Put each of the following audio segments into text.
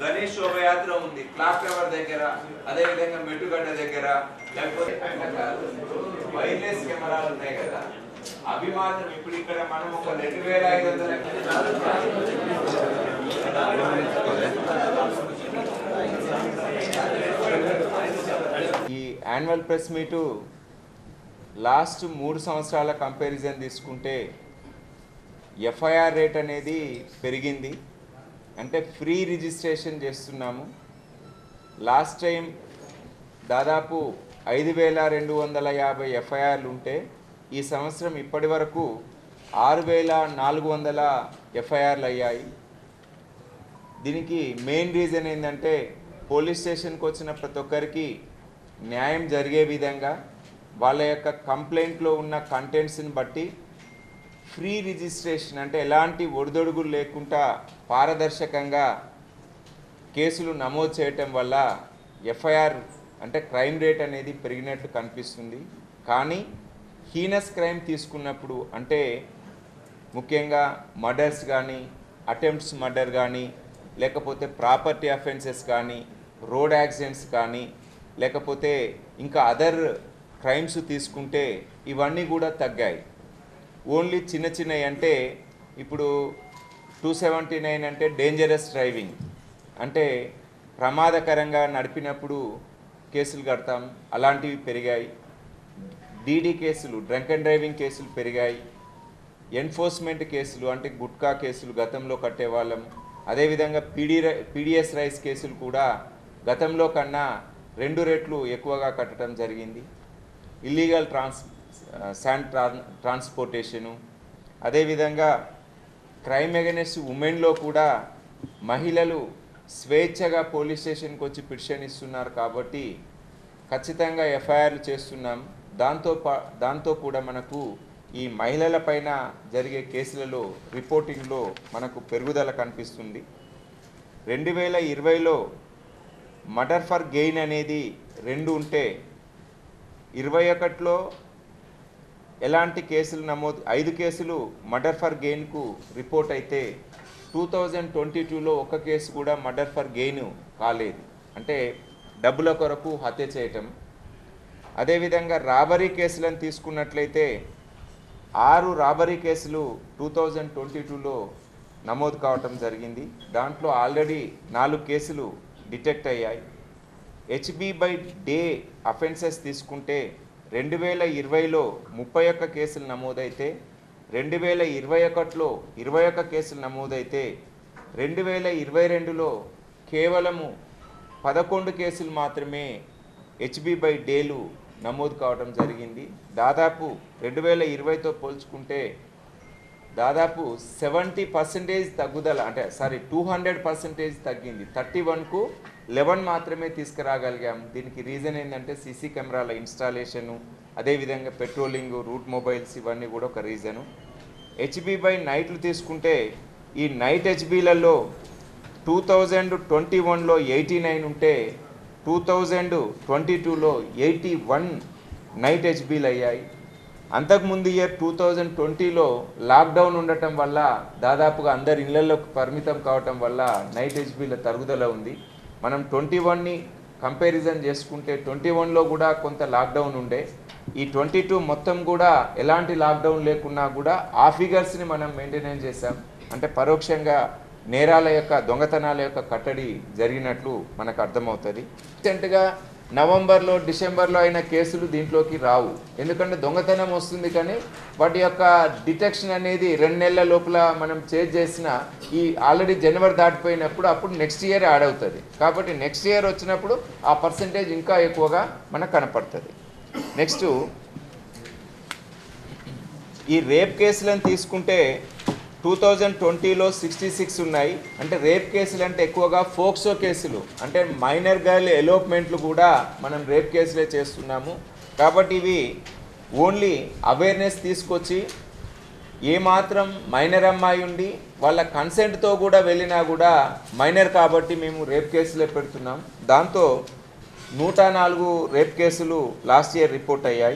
గణేష్ శోభయాత్ర ఉంది clock tower దగ్గర అదే విధంగా మెట్టుగడ్డ దగ్గర లేకపోతే వైర్లెస్ కెమెరాలు ఉన్నాయి కదా అవి మాత్రం ఇప్పుడు ఇక్కడ మనం ఒక రెండు వేల ఐదు వందల ఈ యాన్యువల్ ప్రెస్ మీటు లాస్ట్ మూడు సంవత్సరాల కంపారిజన్ తీసుకుంటే ఎఫ్ఐఆర్ రేట్ అనేది పెరిగింది అంటే ఫ్రీ రిజిస్ట్రేషన్ చేస్తున్నాము లాస్ట్ టైం దాదాపు ఐదు వేల రెండు వందల యాభై ఎఫ్ఐఆర్లు ఉంటే ఈ సంవత్సరం ఇప్పటి వరకు ఆరు వేల నాలుగు వందల ఎఫ్ఐఆర్లు అయ్యాయి దీనికి మెయిన్ రీజన్ ఏంటంటే పోలీస్ స్టేషన్కి వచ్చిన ప్రతి ఒక్కరికి న్యాయం జరిగే విధంగా వాళ్ళ యొక్క కంప్లైంట్లో ఉన్న కంటెంట్స్ని బట్టి ఫ్రీ రిజిస్ట్రేషన్ అంటే ఎలాంటి ఒడిదొడుగులు లేకుండా పారదర్శకంగా కేసులు నమోదు చేయటం వల్ల ఎఫ్ఐఆర్ అంటే క్రైమ్ రేట్ అనేది పెరిగినట్లు కనిపిస్తుంది కానీ హీనస్ క్రైమ్ తీసుకున్నప్పుడు అంటే ముఖ్యంగా మర్డర్స్ కానీ అటెంప్ట్స్ మర్డర్ కానీ లేకపోతే ప్రాపర్టీ అఫెన్సెస్ కానీ రోడ్ యాక్సిడెంట్స్ కానీ లేకపోతే ఇంకా అదర్ క్రైమ్స్ తీసుకుంటే ఇవన్నీ కూడా తగ్గాయి ఓన్లీ చిన్న చిన్నవి అంటే ఇప్పుడు టూ సెవెంటీ నైన్ అంటే డేంజరస్ డ్రైవింగ్ అంటే ప్రమాదకరంగా నడిపినప్పుడు కేసులు కడతాం అలాంటివి పెరిగాయి డీడీ కేసులు డ్రంక్ అండ్ డ్రైవింగ్ కేసులు పెరిగాయి ఎన్ఫోర్స్మెంట్ కేసులు అంటే గుట్కా కేసులు గతంలో కట్టేవాళ్ళం అదేవిధంగా పీడీ పీడిఎస్ రైస్ కేసులు కూడా గతంలో కన్నా రెండు రెట్లు ఎక్కువగా కట్టడం జరిగింది illegal trans sand tran transportation అదేవిధంగా క్రైమ్ అగెనెస్ట్ ఉమెన్లో కూడా మహిళలు స్వేచ్ఛగా పోలీస్ స్టేషన్కి వచ్చి పిటిషన్ ఇస్తున్నారు కాబట్టి ఖచ్చితంగా ఎఫ్ఐఆర్లు చేస్తున్నాం దాంతో పా దాంతో కూడా మనకు ఈ మహిళల పైన జరిగే కేసులలో రిపోర్టింగ్లో మనకు పెరుగుదల కనిపిస్తుంది రెండు వేల ఇరవైలో మర్డర్ ఫర్ గెయిన్ అనేది రెండు ఉంటే ఇరవై ఒకటిలో ఎలాంటి కేసులు నమోదు ఐదు కేసులు మర్డర్ ఫర్ గెయిన్కు రిపోర్ట్ అయితే టూ థౌజండ్ ట్వంటీ టూలో ఒక కేసు కూడా మర్డర్ ఫర్ గెయిన్ కాలేదు అంటే డబ్బుల కొరకు హత్య చేయటం అదేవిధంగా రాబరీ కేసులను తీసుకున్నట్లయితే ఆరు రాబరీ కేసులు టూ థౌజండ్ ట్వంటీ టూలో నమోదు కావటం జరిగింది దాంట్లో ఆల్రెడీ నాలుగు కేసులు డిటెక్ట్ అయ్యాయి హెచ్బి బై డే అఫెన్సెస్ తీసుకుంటే రెండు వేల ఇరవైలో ముప్పై ఒక్క కేసులు నమోదైతే రెండు వేల ఇరవై ఒకటిలో ఇరవై ఒక్క కేసులు నమోదైతే రెండు వేల ఇరవై రెండులో కేవలము పదకొండు కేసులు మాత్రమే హెచ్బి బై డేలు నమోదు కావడం జరిగింది దాదాపు రెండు వేల ఇరవైతో పోల్చుకుంటే దాదాపు సెవెంటీ పర్సెంటేజ్ తగ్గుదల అంటే సారీ టూ హండ్రెడ్ పర్సెంటేజ్ తగ్గింది థర్టీ వన్కు లెవెన్ మాత్రమే తీసుకురాగలిగాం దీనికి రీజన్ ఏంటంటే సీసీ కెమెరాల ఇన్స్టాలేషను అదేవిధంగా పెట్రోలింగ్ రూట్ మొబైల్స్ ఇవన్నీ కూడా ఒక రీజను హెచ్బి బై నైట్లు తీసుకుంటే ఈ నైట్ హెచ్బీలలో టూ థౌజండ్ ట్వంటీ వన్లో ఎయిటీ నైన్ ఉంటే టూ థౌజండ్ ట్వంటీ టూలో ఎయిటీ వన్ నైట్ హెచ్బీలు అయ్యాయి అంతకుముందు ఇయర్ టూ థౌజండ్ ట్వంటీలో లాక్డౌన్ ఉండటం వల్ల దాదాపుగా అందరి ఇళ్లలోకి పరిమితం కావటం వల్ల నైట్ హెచ్బీల తరుగుదల ఉంది మనం ట్వంటీ వన్ని కంపారిజన్ చేసుకుంటే ట్వంటీ వన్లో కూడా కొంత లాక్డౌన్ ఉండే ఈ ట్వంటీ టూ మొత్తం కూడా ఎలాంటి లాక్డౌన్ లేకున్నా కూడా ఆ ఫిగర్స్ని మనం మెయింటైన్ చేసాం అంటే పరోక్షంగా నేరాల యొక్క దొంగతనాల యొక్క కట్టడి జరిగినట్లు మనకు అర్థమవుతుంది రీసెంట్గా నవంబర్లో డిసెంబర్లో అయిన కేసులు దీంట్లోకి రావు ఎందుకంటే దొంగతనం వస్తుంది కానీ వాటి యొక్క డిటెక్షన్ అనేది రెండు నెలల లోపల మనం చేజ్ చేసిన ఈ ఆల్రెడీ జనవరి దాటిపోయినప్పుడు అప్పుడు నెక్స్ట్ ఇయర్ యాడ్ అవుతుంది కాబట్టి నెక్స్ట్ ఇయర్ వచ్చినప్పుడు ఆ పర్సంటేజ్ ఇంకా ఎక్కువగా మనకు కనపడుతుంది నెక్స్ట్ ఈ రేప్ కేసులను తీసుకుంటే టూ థౌజండ్ ట్వంటీలో సిక్స్టీ సిక్స్ ఉన్నాయి అంటే రేప్ కేసులు అంటే ఎక్కువగా ఫోక్సో కేసులు అంటే మైనర్ గర్ల్ ఎలోప్మెంట్లు కూడా మనం రేప్ కేసులే చేస్తున్నాము కాబట్టి ఇవి ఓన్లీ అవేర్నెస్ తీసుకొచ్చి ఏమాత్రం మైనర్ అమ్మాయి ఉండి వాళ్ళ కన్సెంట్తో కూడా వెళ్ళినా కూడా మైనర్ కాబట్టి మేము రేప్ కేసులే పెడుతున్నాం దాంతో నూట నాలుగు రేప్ కేసులు లాస్ట్ ఇయర్ రిపోర్ట్ అయ్యాయి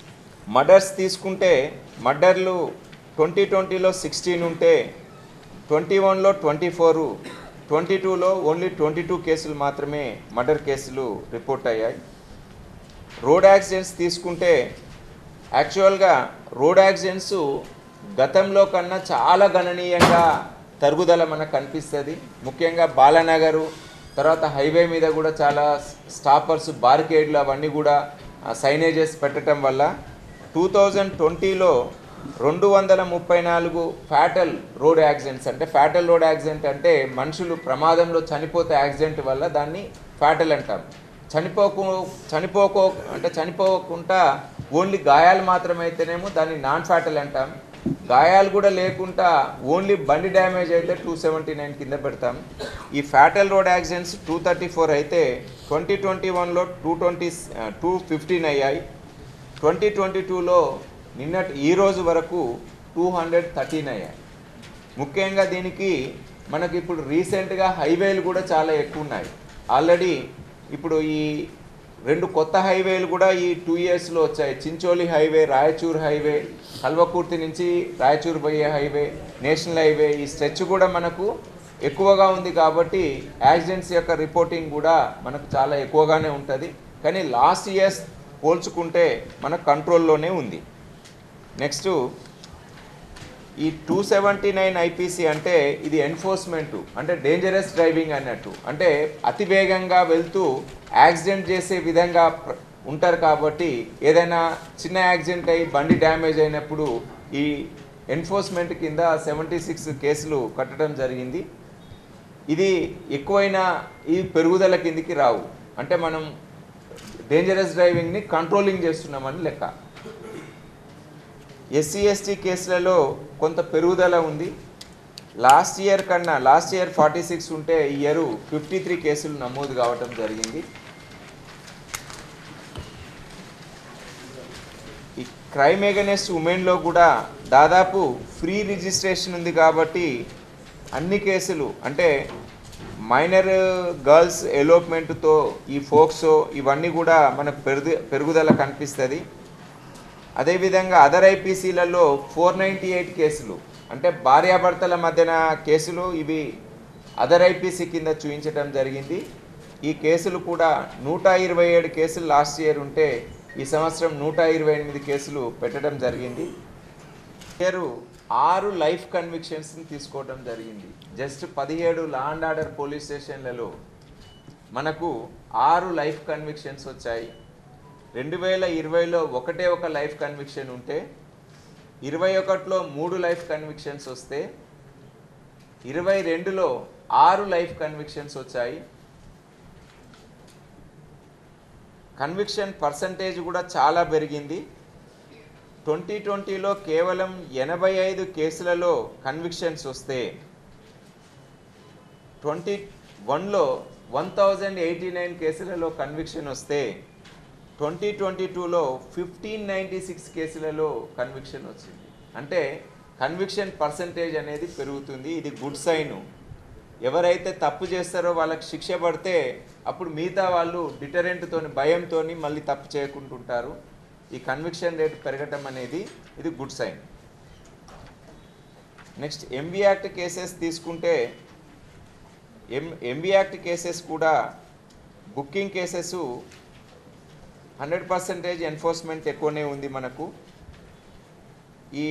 మర్డర్స్ తీసుకుంటే మర్డర్లు ట్వంటీ ట్వంటీలో సిక్స్టీన్ ఉంటే ట్వంటీ వన్లో ట్వంటీ ఫోరు ట్వంటీ టూలో ఓన్లీ ట్వంటీ టూ కేసులు మాత్రమే మర్డర్ కేసులు రిపోర్ట్ అయ్యాయి రోడ్ యాక్సిడెంట్స్ తీసుకుంటే యాక్చువల్గా రోడ్ యాక్సిడెంట్స్ గతంలో కన్నా చాలా గణనీయంగా తరుగుదల మనకు కనిపిస్తుంది ముఖ్యంగా బాలానగరు తర్వాత హైవే మీద కూడా చాలా స్టాపర్స్ బార్కేడ్లు అవన్నీ కూడా సైనేజెస్ పెట్టడం వల్ల టూ థౌజండ్ ట్వంటీలో రెండు వందల ముప్పై నాలుగు ఫ్యాటల్ రోడ్ యాక్సిడెంట్స్ అంటే ఫ్యాటల్ రోడ్ యాక్సిడెంట్ అంటే మనుషులు ప్రమాదంలో చనిపోతే యాక్సిడెంట్ వల్ల దాన్ని ఫ్యాటల్ అంటాం చనిపోకు చనిపోకో అంటే చనిపోకుండా ఓన్లీ గాయాలు మాత్రమైతేనేమో దాన్ని నాన్ ఫ్యాటల్ అంటాం గాయాలు కూడా లేకుండా ఓన్లీ బండి డ్యామేజ్ అయితే టూ సెవెంటీ నైన్ కింద పెడతాం ఈ fatal road accidents two thirty four అయితే ట్వంటీ ట్వంటీ వన్లో టూ ట్వంటీ టూ ఫిఫ్టీన్ అయ్యాయి ట్వంటీ ట్వంటీ టూలో నిన్నటి ఈ రోజు వరకు టూ హండ్రెడ్ థర్టీన్ అయ్యాయి ముఖ్యంగా దీనికి మనకి ఇప్పుడు రీసెంట్గా హైవేలు కూడా చాలా ఎక్కువ ఉన్నాయి ఆల్రెడీ ఇప్పుడు ఈ రెండు కొత్త హైవేలు కూడా ఈ టూ ఇయర్స్లో వచ్చాయి చించోలి హైవే రాయచూర్ హైవే కల్వకుర్తి నుంచి రాయచూర్ పోయే హైవే నేషనల్ హైవే ఈ స్ట్రెచ్ కూడా మనకు ఎక్కువగా ఉంది కాబట్టి యాక్సిడెంట్స్ యొక్క రిపోర్టింగ్ కూడా మనకు చాలా ఎక్కువగానే ఉంటుంది కానీ లాస్ట్ ఇయర్స్ పోల్చుకుంటే మన కంట్రోల్లోనే ఉంది నెక్స్ట్ ఈ టూ సెవెంటీ నైన్ ఐపీసీ అంటే ఇది ఎన్ఫోర్స్మెంట్ అంటే డేంజరస్ డ్రైవింగ్ అన్నట్టు అంటే అతి వేగంగా వెళ్తూ యాక్సిడెంట్ చేసే విధంగా ప్ర- ఉంటారు కాబట్టి ఏదైనా చిన్న యాక్సిడెంట్ అయ్యి బండి డ్యామేజ్ అయినప్పుడు ఈ ఎన్ఫోర్స్మెంట్ కింద సెవెంటీ సిక్స్ కేసులు కట్టడం జరిగింది ఇది ఎక్కువైన ఈ పెరుగుదల కిందికి రావు అంటే మనం డేంజరస్ డ్రైవింగ్ని కంట్రోలింగ్ చేస్తున్నామని లెక్క ఎస్సీ ఎస్టీ కేసులలో కొంత పెరుగుదల ఉంది లాస్ట్ ఇయర్ కన్నా లాస్ట్ ఇయర్ ఫార్టీ సిక్స్ ఉంటే ఈ ఇయర్ ఫిఫ్టీ త్రీ కేసులు నమోదు కావటం జరిగింది ఈ క్రైమ్ ఎగనెస్ట్ ఉమెన్లో కూడా దాదాపు ఫ్రీ రిజిస్ట్రేషన్ ఉంది కాబట్టి అన్ని కేసులు అంటే మైనర్ గర్ల్స్ ఎలోప్మెంట్తో ఈ ఫోక్సో ఇవన్నీ కూడా మనకు పెరుగు పెరుగుదల కనిపిస్తుంది అదేవిధంగా అదర్ ఐపీసీలలో ఫోర్ నైంటీ ఎయిట్ కేసులు అంటే భార్యాభర్తల మధ్యన కేసులు ఇవి అదర్ ఐపీసీ కింద చూపించడం జరిగింది ఈ కేసులు కూడా నూట ఇరవై ఏడు కేసులు లాస్ట్ ఇయర్ ఉంటే ఈ సంవత్సరం నూట ఇరవై ఎనిమిది కేసులు పెట్టడం జరిగింది ఇయర్ ఆరు లైఫ్ కన్విక్షన్స్ని తీసుకోవడం జరిగింది జస్ట్ పదిహేడు లా అండ్ ఆర్డర్ పోలీస్ స్టేషన్లలో మనకు ఆరు లైఫ్ కన్విక్షన్స్ వచ్చాయి రెండు వేల ఇరవైలో ఒకటే ఒక లైఫ్ కన్విక్షన్ ఉంటే ఇరవై ఒకటిలో మూడు లైఫ్ కన్విక్షన్స్ వస్తే ఇరవై రెండులో ఆరు లైఫ్ కన్విక్షన్స్ వచ్చాయి కన్విక్షన్ పర్సంటేజ్ కూడా చాలా పెరిగింది ట్వంటీ ట్వంటీలో కేవలం ఎనభై ఐదు కేసులలో కన్విక్షన్స్ వస్తే ట్వంటీ వన్లో వన్ థౌజండ్ ఎయిటీ నైన్ కేసులలో కన్విక్షన్ వస్తే ట్వంటీ ట్వంటీ టూలో ఫిఫ్టీన్ నైంటీ సిక్స్ కేసులలో కన్విక్షన్ వచ్చింది అంటే కన్విక్షన్ పర్సంటేజ్ అనేది పెరుగుతుంది ఇది గుడ్ సైన్ ఎవరైతే తప్పు చేస్తారో వాళ్ళకి శిక్ష పడితే అప్పుడు మిగతా వాళ్ళు డిటరెంట్తోని భయంతోని మళ్ళీ తప్పు చేయకుంటుంటారు ఈ కన్విక్షన్ రేట్ పెరగటం అనేది ఇది good sign next MB act cases తీసుకుంటే ఎం ఎంబీ యాక్ట్ కేసెస్ కూడా booking cases hundred percentage enforcement ఎక్కువనే ఉంది మనకు ఈ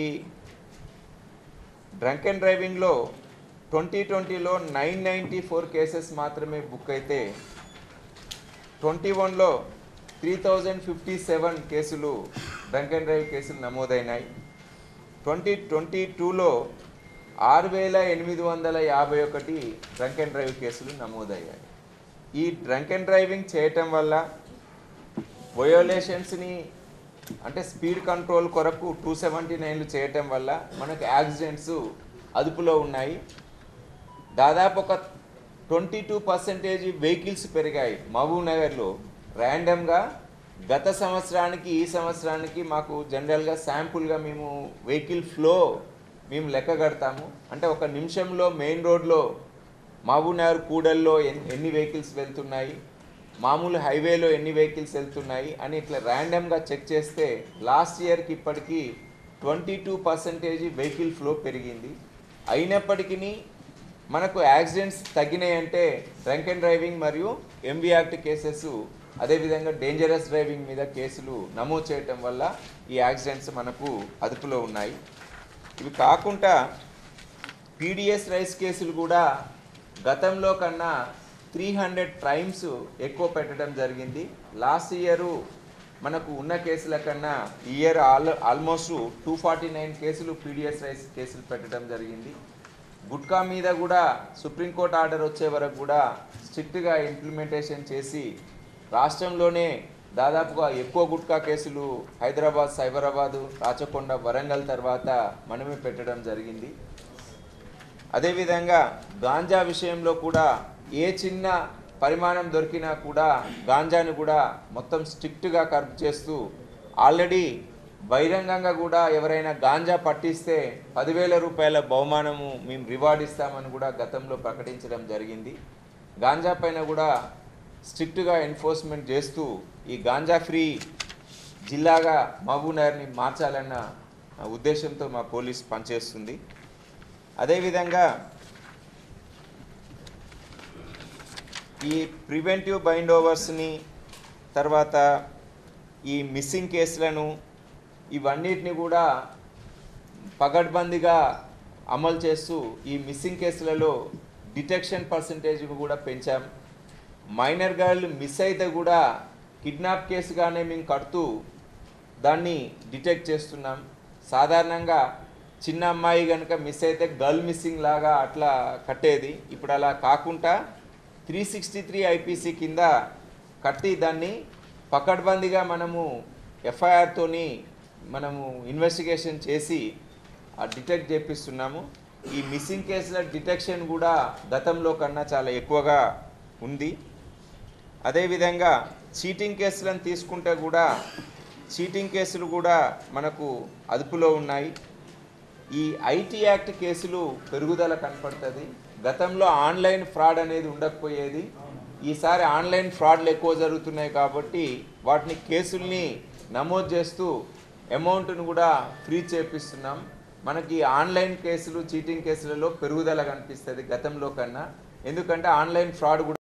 డ్రంక్ అండ్ డ్రైవింగ్లో ట్వంటీ ట్వంటీలో నైన్ నైంటీ ఫోర్ కేసెస్ మాత్రమే బుక్ అయితే ట్వంటీ వన్లో త్రీ థౌజండ్ ఫిఫ్టీ సెవెన్ కేసులు డ్రంక్ అండ్ డ్రైవ్ కేసులు నమోదైనాయి ట్వంటీ ట్వంటీ టూలో ఆరు వేల ఎనిమిది వందల యాభై ఒకటి డ్రంక్ అండ్ డ్రైవ్ కేసులు నమోదయ్యాయి ఈ డ్రంక్ అండ్ డ్రైవింగ్ చేయటం వల్ల వయోలేషన్స్ని అంటే స్పీడ్ కంట్రోల్ కొరకు టూ సెవెంటీ నైన్లు చేయటం వల్ల మనకు యాక్సిడెంట్స్ అదుపులో ఉన్నాయి దాదాపు ఒక ట్వంటీ టూ పర్సెంటేజ్ వెహికల్స్ పెరిగాయి మహబూబ్ నగర్లో ర్యాండమ్గా గత సంవత్సరానికి ఈ సంవత్సరానికి మాకు జనరల్గా శాంపుల్గా మేము వెహికల్ ఫ్లో మేము లెక్క కడతాము అంటే ఒక నిమిషంలో మెయిన్ రోడ్లో మహబూబ్ నగర్ కూడల్లో ఎన్- ఎన్ని వెహికల్స్ వెళ్తున్నాయి మామూలు హైవేలో ఎన్ని వెహికల్స్ వెళ్తున్నాయి అని ఇట్లా ర్యాండమ్గా చెక్ చేస్తే లాస్ట్ ఇయర్కి ఇప్పటికీ twenty two percentage vehicle flow పెరిగింది అయినప్పటికీ మనకు యాక్సిడెంట్స్ తగ్గినాయంటే డ్రంక్ అండ్ డ్రైవింగ్ మరియు ఎంబీ యాక్ట్ కేసెస్ అదేవిధంగా డేంజరస్ డ్రైవింగ్ మీద కేసులు నమోదు చేయటం వల్ల ఈ యాక్సిడెంట్స్ మనకు అదుపులో ఉన్నాయి ఇవి కాకుండా పీడిఎస్ రైస్ కేసులు కూడా గతంలో కన్నా త్రీ హండ్రెడ్ టైమ్స్ ఎక్కువ పెట్టడం జరిగింది లాస్ట్ ఇయరు మనకు ఉన్న కేసుల కన్నా ఈ year all almost two forty nine కేసులు పీడిఎస్ రైస్ కేసులు పెట్టడం జరిగింది గుట్కా మీద కూడా సుప్రీంకోర్టు ఆర్డర్ వచ్చే వరకు కూడా స్ట్రిక్ట్గా ఇంప్లిమెంటేషన్ చేసి రాష్ట్రంలోనే దాదాపుగా ఎక్కువ గుట్కా కేసులు హైదరాబాద్ సైబరాబాదు రాచకొండ వరంగల్ తర్వాత మనమే పెట్టడం జరిగింది అదేవిధంగా గాంజా విషయంలో కూడా ఏ చిన్న పరిమాణం దొరికినా కూడా గాంజాని కూడా మొత్తం స్ట్రిక్ట్గా కర్బ్ చేస్తూ ఆల్రెడీ బహిరంగంగా కూడా ఎవరైనా గాంజా పట్టిస్తే పదివేల రూపాయల బహుమానము మేము రివార్డ్ ఇస్తామని కూడా గతంలో ప్రకటించడం జరిగింది గాంజా పైన కూడా స్ట్రిక్ట్గా ఎన్ఫోర్స్మెంట్ చేస్తూ ఈ గాంజా ఫ్రీ జిల్లాగా మహబూబ్నగర్ని మార్చాలన్న ఉద్దేశంతో మా పోలీస్ పనిచేస్తుంది అదేవిధంగా ఈ ప్రివెంటివ్ బైండ్ ఓవర్స్ని తర్వాత ఈ మిస్సింగ్ కేసులను ఇవన్నిటిని కూడా పగడ్బందీగా అమలు చేస్తూ ఈ మిస్సింగ్ కేసులలో డిటెక్షన్ పర్సంటేజ్ కూడా పెంచాం మైనర్ గర్ల్ మిస్ అయితే కూడా కిడ్నాప్ కేసుగానే మేము కడుతూ దాన్ని డిటెక్ట్ చేస్తున్నాం సాధారణంగా చిన్న అమ్మాయి కనుక మిస్ అయితే గర్ల్ మిస్సింగ్ లాగా అట్లా కట్టేది ఇప్పుడు అలా కాకుండా త్రీ సిక్స్టీ త్రీ ఐపీసీ కింద కట్టి దాన్ని పకడ్బందీగా మనము ఎఫ్ఐఆర్తోని మనము ఇన్వెస్టిగేషన్ చేసి ఆ డిటెక్ట్ చేపిస్తున్నాము ఈ మిస్సింగ్ కేసుల డిటెక్షన్ కూడా గతంలో కన్నా చాలా ఎక్కువగా ఉంది అదేవిధంగా చీటింగ్ కేసులను తీసుకుంటే కూడా చీటింగ్ కేసులు కూడా మనకు అదుపులో ఉన్నాయి ఈ ఐటీ యాక్ట్ కేసులు పెరుగుదల కనపడుతుంది గతంలో ఆన్లైన్ ఫ్రాడ్ అనేది ఉండకపోయేది ఈసారి ఆన్లైన్ ఫ్రాడ్లు ఎక్కువ జరుగుతున్నాయి కాబట్టి వాటిని కేసుల్ని నమోదు చేస్తూ అమౌంట్ను కూడా ఫ్రీ చేపిస్తున్నాం మనకి ఆన్లైన్ కేసులు చీటింగ్ కేసులలో పెరుగుదల కనిపిస్తుంది గతంలో కన్నా ఎందుకంటే ఆన్లైన్ ఫ్రాడ్ కూడా